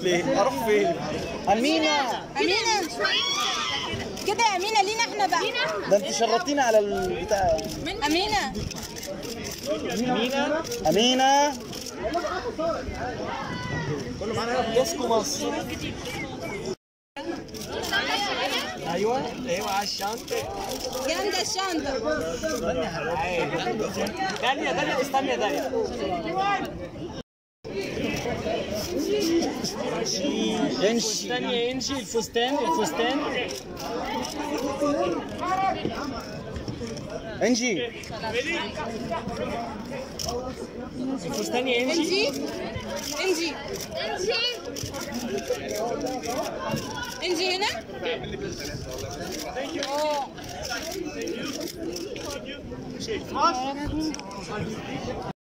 ليه اروح فين امينه امينه كده يا امينه لينا احنا بقى ده انت شرطتينا على البتاع امينه امينه امينه كله معانا ديسكو مصر ايوه ايوه على الشنطه جامده الشنطه داليا داليا استني يا داليا انشي يا انجي الفستان الفستان انجي الفستان يا انجي انجي انجي انجي هنا اه